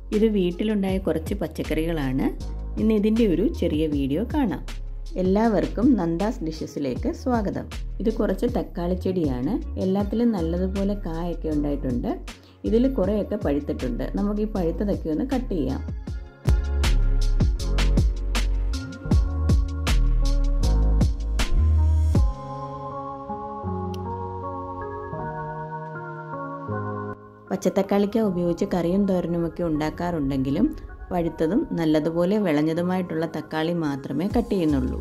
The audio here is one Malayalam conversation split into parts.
ഇത് വീട്ടിലുണ്ടായ കുറച്ച് പച്ചക്കറികളാണ് ഇന്ന് ഇതിൻ്റെ ഒരു ചെറിയ വീഡിയോ കാണാം എല്ലാവർക്കും നന്ദാസ് ഡിഷസിലേക്ക് സ്വാഗതം ഇത് കുറച്ച് തക്കാളി ചെടിയാണ് എല്ലാത്തിലും നല്ലതുപോലെ കായൊക്കെ ഉണ്ടായിട്ടുണ്ട് ഇതിൽ കുറേയൊക്കെ പഴുത്തിട്ടുണ്ട് നമുക്ക് ഈ പഴുത്തതൊക്കെ ഒന്ന് കട്ട് ചെയ്യാം പച്ചത്തക്കാളിക്ക ഉപയോഗിച്ച് കറിയും തോരനുമൊക്കെ ഉണ്ടാക്കാറുണ്ടെങ്കിലും പഴുത്തതും നല്ലതുപോലെ വിളഞ്ഞതുമായിട്ടുള്ള തക്കാളി മാത്രമേ കട്ട് ചെയ്യുന്നുള്ളൂ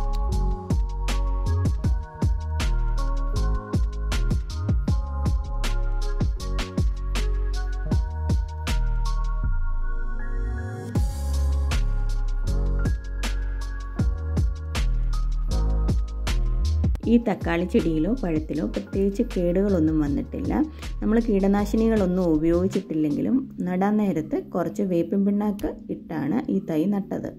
ഈ തക്കാളി ചെടിയിലോ പഴത്തിലോ പ്രത്യേകിച്ച് കേടുകളൊന്നും വന്നിട്ടില്ല നമ്മൾ കീടനാശിനികളൊന്നും ഉപയോഗിച്ചിട്ടില്ലെങ്കിലും നടാൻ നേരത്ത് കുറച്ച് വേപ്പിൻ പിണ്ണാക്ക് ഇട്ടാണ് ഈ തൈ നട്ടത്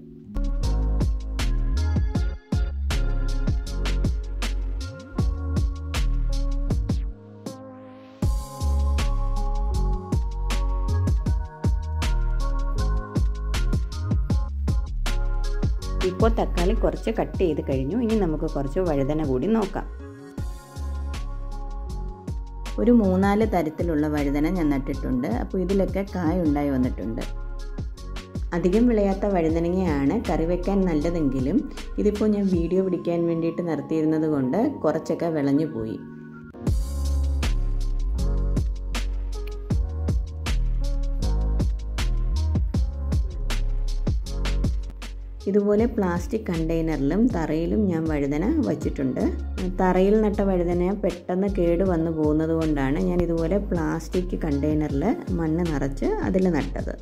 ഇപ്പോൾ തക്കാളി കുറച്ച് കട്ട് ചെയ്ത് കഴിഞ്ഞു ഇനി നമുക്ക് കുറച്ച് വഴുതന കൂടി നോക്കാം ഒരു മൂന്നാല് തരത്തിലുള്ള വഴുതന ഞാൻ നട്ടിട്ടുണ്ട് അപ്പോൾ ഇതിലൊക്കെ കായ ഉണ്ടായി വന്നിട്ടുണ്ട് അധികം വിളയാത്ത വഴുതനങ്ങയാണ് കറി വെക്കാൻ നല്ലതെങ്കിലും ഇതിപ്പോൾ ഞാൻ വീഡിയോ പിടിക്കാൻ വേണ്ടിയിട്ട് നിർത്തിയിരുന്നത് കൊണ്ട് കുറച്ചൊക്കെ വിളഞ്ഞു പോയി ഇതുപോലെ പ്ലാസ്റ്റിക് കണ്ടെയ്നറിലും തറയിലും ഞാൻ വഴുതന വച്ചിട്ടുണ്ട് തറയിൽ നട്ട വഴുതന പെട്ടെന്ന് കേട് വന്നു പോകുന്നത് കൊണ്ടാണ് ഞാൻ ഇതുപോലെ പ്ലാസ്റ്റിക് കണ്ടെയ്നറിൽ മണ്ണ് നിറച്ച് അതിൽ നട്ടത്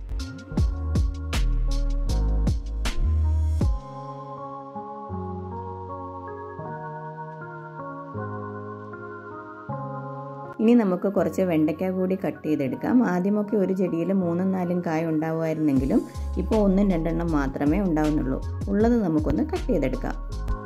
ഇനി നമുക്ക് കുറച്ച് വെണ്ടയ്ക്ക കൂടി കട്ട് ചെയ്തെടുക്കാം ആദ്യമൊക്കെ ഒരു ചെടിയിൽ മൂന്നും നാലും കായ ഉണ്ടാവുമായിരുന്നെങ്കിലും ഇപ്പോൾ ഒന്നും രണ്ടെണ്ണം മാത്രമേ ഉണ്ടാവുന്നുള്ളൂ ഉള്ളത് നമുക്കൊന്ന് കട്ട് ചെയ്തെടുക്കാം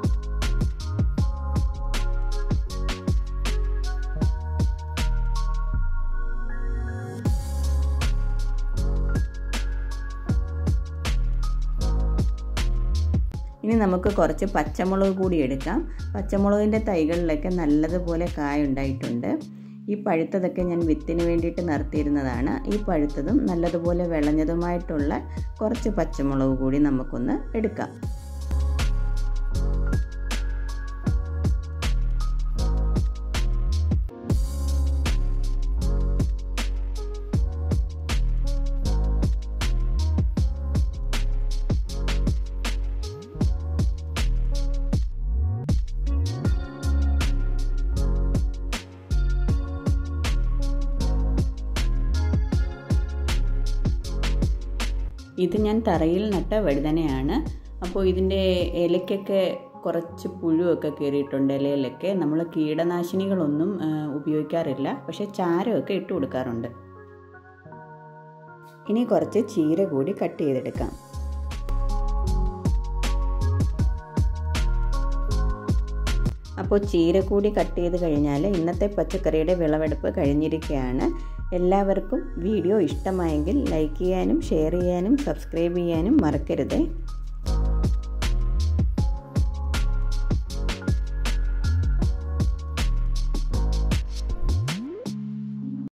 ഇനി നമുക്ക് കുറച്ച് പച്ചമുളക് കൂടി എടുക്കാം പച്ചമുളകിൻ്റെ തൈകളിലൊക്കെ നല്ലതുപോലെ കായ ഉണ്ടായിട്ടുണ്ട് ഈ പഴുത്തതൊക്കെ ഞാൻ വിത്തിന് വേണ്ടിയിട്ട് നിർത്തിയിരുന്നതാണ് ഈ പഴുത്തതും നല്ലതുപോലെ വിളഞ്ഞതുമായിട്ടുള്ള കുറച്ച് പച്ചമുളക് കൂടി നമുക്കൊന്ന് എടുക്കാം ഇത് ഞാൻ തറയിൽ നട്ട വഴുതനയാണ് അപ്പോൾ ഇതിൻ്റെ ഇലയ്ക്കൊക്കെ കുറച്ച് പുഴുവൊക്കെ കയറിയിട്ടുണ്ട് ഇലയിലൊക്കെ നമ്മൾ കീടനാശിനികളൊന്നും ഉപയോഗിക്കാറില്ല പക്ഷെ ചാരമൊക്കെ ഇട്ട് കൊടുക്കാറുണ്ട് ഇനി കുറച്ച് ചീര കൂടി കട്ട് ചെയ്തെടുക്കാം അപ്പോൾ ചീര കൂടി കട്ട് ചെയ്ത് കഴിഞ്ഞാൽ ഇന്നത്തെ പച്ചക്കറിയുടെ വിളവെടുപ്പ് കഴിഞ്ഞിരിക്കുകയാണ് എല്ലാവർക്കും വീഡിയോ ഇഷ്ടമായെങ്കിൽ ലൈക്ക് ചെയ്യാനും ഷെയർ ചെയ്യാനും സബ്സ്ക്രൈബ് ചെയ്യാനും മറക്കരുതേ